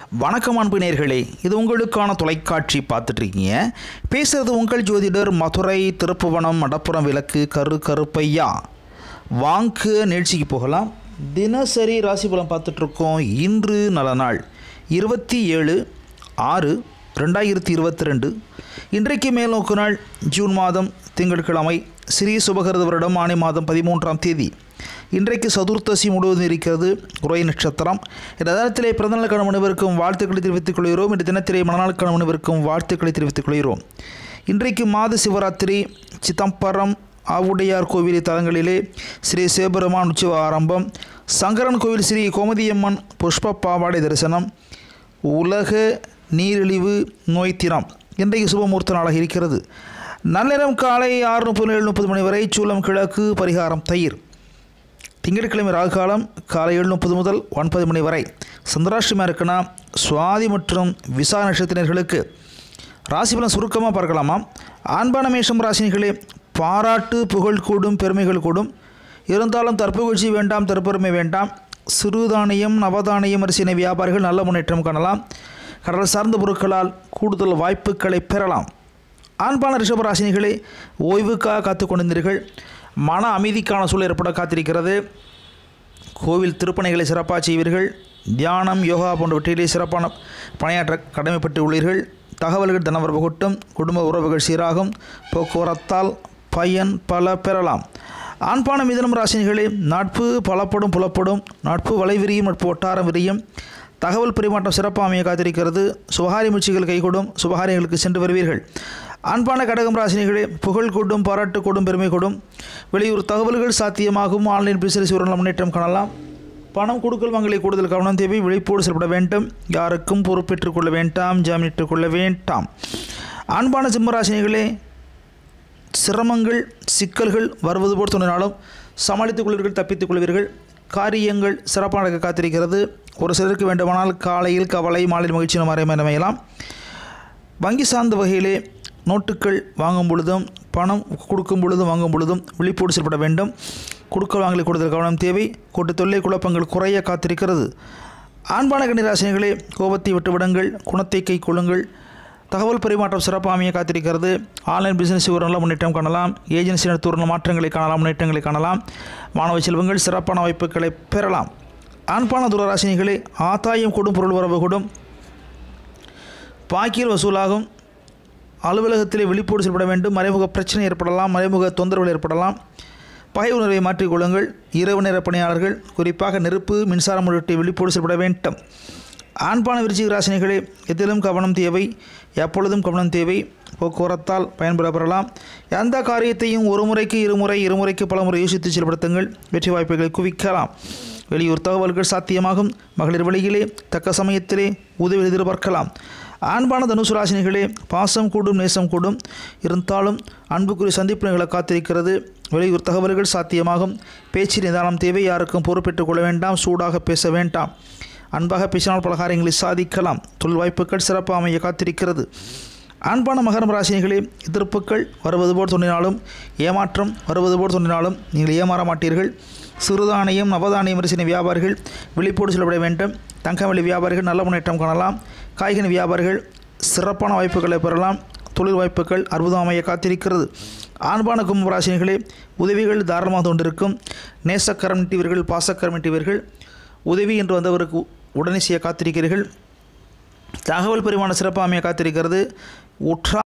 வணக்கம் அன்பு நேர்களே இது உங்களுக்கான தொலைக்காட்சி பார்த்துட்டு இருக்கீங்க பேசுறது உங்கள் ஜோதிடர் மதுரை திருப்புவனம் மடப்புறம் விளக்கு கரு கருப்பையா வாங்க நிகழ்ச்சிக்கு போகலாம் தினசரி ராசி பலன் பார்த்துட்ருக்கோம் இன்று நல்ல நாள் இருபத்தி ஏழு ஆறு ரெண்டாயிரத்தி இருபத்தி ரெண்டு இன்றைக்கு மேல்நோக்கு நாள் ஜூன் மாதம் திங்கட்கிழமை ஸ்ரீ சுபகிருத வருடம் ஆணி மாதம் பதிமூன்றாம் தேதி இன்றைக்கு சதுர்த்தசி முழுவதும் இருக்கிறது உரை நட்சத்திரம் இந்த தினத்திலே பிறந்தநாளுக்கான மனிதருக்கும் வாழ்த்துக்களை தெரிவித்துக் கொள்கிறோம் இந்த தினத்திலே மனநாளுக்கான மனிதருக்கும் வாழ்த்துக்களை தெரிவித்துக் கொள்கிறோம் இன்றைக்கு மாத சிவராத்திரி சிதம்பரம் ஆவுடையார் கோவில் தலங்களிலே ஸ்ரீ சிவபெருமான் உற்சவ ஆரம்பம் சங்கரன் கோவில் ஸ்ரீ கோமதியம்மன் புஷ்ப பாவாடை தரிசனம் உலக நீரிழிவு நோய் தினம் இன்றைக்கு சுபமுகூர்த்த நாளாக இருக்கிறது நள்ளிரம் காலை ஆறு முப்பது ஏழு முப்பது மணி வரை சூலம் கிழக்கு பரிகாரம் தயிர் திங்கட்கிழமை ராகு காலம் காலை ஏழு முப்பது முதல் ஒன்பது மணி வரை சந்திராஷ்டமாக இருக்குன்னா சுவாதி மற்றும் விசா நட்சத்திரர்களுக்கு ராசி பலன் சுருக்கமாக பார்க்கலாமா ஆண்பான மேஷம் ராசினிகளே பாராட்டு புகழ் கூடும் பெருமைகள் கூடும் இருந்தாலும் தற்புகழ்ச்சி வேண்டாம் தற்பெருமை வேண்டாம் சிறுதானியம் நவதானியம் அரிசினை வியாபாரிகள் நல்ல முன்னேற்றம் காணலாம் கடல் சார்ந்த பொருட்களால் கூடுதல் வாய்ப்புகளை பெறலாம் ஆண்பான ரிஷபராசினிகளே ஓய்வுக்காக காத்து கொண்டிருந்தீர்கள் மன அமைதிக்கான சூழல் ஏற்பட காத்திருக்கிறது கோவில் திருப்பணிகளை சிறப்பாக செய்வீர்கள் தியானம் யோகா போன்றவற்றிலே சிறப்பான பணியாற்ற கடமைப்பட்டு உள்ளீர்கள் தகவல்கள் தனவரவு கொட்டும் குடும்ப உறவுகள் சீராகும் போக்குவரத்தால் பயன் பல பெறலாம் ஆண்பான மிதனம் ராசினிகளே நட்பு பலப்படும் புலப்படும் நட்பு வலை விரியும் நட்பு ஒட்டாரம் விரியும் தகவல் பரிமாற்றம் சிறப்பாக அமைய காத்திருக்கிறது சுபகாரி முயற்சிகள் கைகூடும் சுபகாரியங்களுக்கு சென்று வருவீர்கள் அன்பான கடகம் ராசினிகளே புகழ் கூடும் பாராட்டு கூடும் பெருமை கூடும் வெளியூர் தகவல்கள் சாத்தியமாகும் ஆன்லைன் பிசினஸ் ஒரு முன்னேற்றம் காணலாம் பணம் கொடுக்கல் வாங்கலை கூடுதல் கவனம் தேவை விழிப்போடு செயல்பட வேண்டும் யாருக்கும் பொறுப்பேற்றுக் கொள்ள வேண்டாம் ஜாமீனிட்டுக் கொள்ள வேண்டாம் அன்பான சிம்மராசினிகளே சிரமங்கள் சிக்கல்கள் வருவது போல் தோன்றினாலும் சமாளித்துக் கொள்வீர்கள் தப்பித்துக் கொள்வீர்கள் காரியங்கள் சிறப்பாக நடக்க காத்திருக்கிறது ஒரு சிலருக்கு வேண்டுமானால் காலையில் கவலை மாலையில் மகிழ்ச்சி மறைமையலாம் வங்கி சார்ந்த வகையிலே நோட்டுகள் வாங்கும் பொழுதும் பணம் கொடுக்கும் பொழுதும் வாங்கும் பொழுதும் விழிப்போடு செயல்பட வேண்டும் கொடுக்கல் வாங்கலை கூடுதல் கவனம் தேவை கூட்டு தொல்லை குழப்பங்கள் குறைய காத்திருக்கிறது ஆண்பான கணிராசினிகளே கோபத்தை விட்டுவிடுங்கள் குணத்தை கை கொள்ளுங்கள் தகவல் பரிமாற்றம் சிறப்பாக அமைய காத்திருக்கிறது ஆன்லைன் பிசினஸ் ஒரு நல்ல முன்னேற்றம் காணலாம் ஏஜென்சி நடத்துகிற மாற்றங்களை காணலாம் முன்னேற்றங்களை காணலாம் மாணவ செல்வங்கள் சிறப்பான வாய்ப்புகளை பெறலாம் ஆண்பான துரராசினிகளே ஆதாயம் கூடும் பொருள் வரவு கூடும் பாக்கியல் வசூலாகும் அலுவலகத்திலே விழிப்போடு செயல்பட வேண்டும் மறைமுக பிரச்சனை ஏற்படலாம் மறைமுக தொந்தரவுகள் ஏற்படலாம் பகை உணர்வை மாற்றிக்கொள்ளுங்கள் இரவு நேர பணியாளர்கள் குறிப்பாக நெருப்பு மின்சாரம் உள்ளிட்ட விழிப்போடு செயல்பட வேண்டும் ஆண்பான விருச்சிக ராசினிகளே எதிலும் கவனம் தேவை எப்பொழுதும் கவனம் தேவை போக்குவரத்தால் பயன்பெற பெறலாம் எந்த காரியத்தையும் ஒரு முறைக்கு இருமுறை இருமுறைக்கு பலமுறை யோசித்து செயல்படுத்துங்கள் வெற்றி வாய்ப்புகளை குவிக்கலாம் வெளியூர் தகவல்கள் சாத்தியமாகும் மகளிர் வழியிலே தக்க சமயத்திலே உதவி எதிர்பார்க்கலாம் ஆண்பான தனுசு ராசினிகளே பாசம் கூடும் நேசம் கூடும் இருந்தாலும் அன்புக்குரிய சந்திப்பினர்களை காத்திருக்கிறது வெளியூர் தகவல்கள் சாத்தியமாகும் பேச்சு நிதானம் தேவை யாருக்கும் பொறுப்பேற்றுக் கொள்ள வேண்டாம் சூடாக பேச வேண்டாம் அன்பாக பேசினால் பல காரியங்களை சாதிக்கலாம் தொழில் வாய்ப்புகள் சிறப்பாக அமைய காத்திருக்கிறது அன்பான மகரம் ராசினிகளே எதிர்ப்புகள் வருவது போல் தோன்றினாலும் ஏமாற்றம் வருவது போல் தோன்றினாலும் நீங்கள் ஏமாற மாட்டீர்கள் சிறுதானியம் நவதானியம் அரிசின வியாபாரிகள் விழிப்போடு செல்லப்பட வேண்டும் தங்கவெளி வியாபாரிகள் நல்ல முன்னேற்றம் காணலாம் காய்கனி வியாபாரிகள் சிறப்பான வாய்ப்புகளை பெறலாம் தொழில் வாய்ப்புகள் அற்புதம் அமைய காத்திருக்கிறது ஆண்பான கும்பராசினிகளே உதவிகள் தாராளமாக கொண்டிருக்கும் நேசக்கரம் நீட்டிவர்கள் பாசக்கரம் நீட்டிவர்கள் உதவி என்று வந்தவருக்கு உடனே செய்ய காத்திருக்கிறீர்கள் தகவல் பரிமாண சிறப்பாக அமைய காத்திருக்கிறது உற்றார்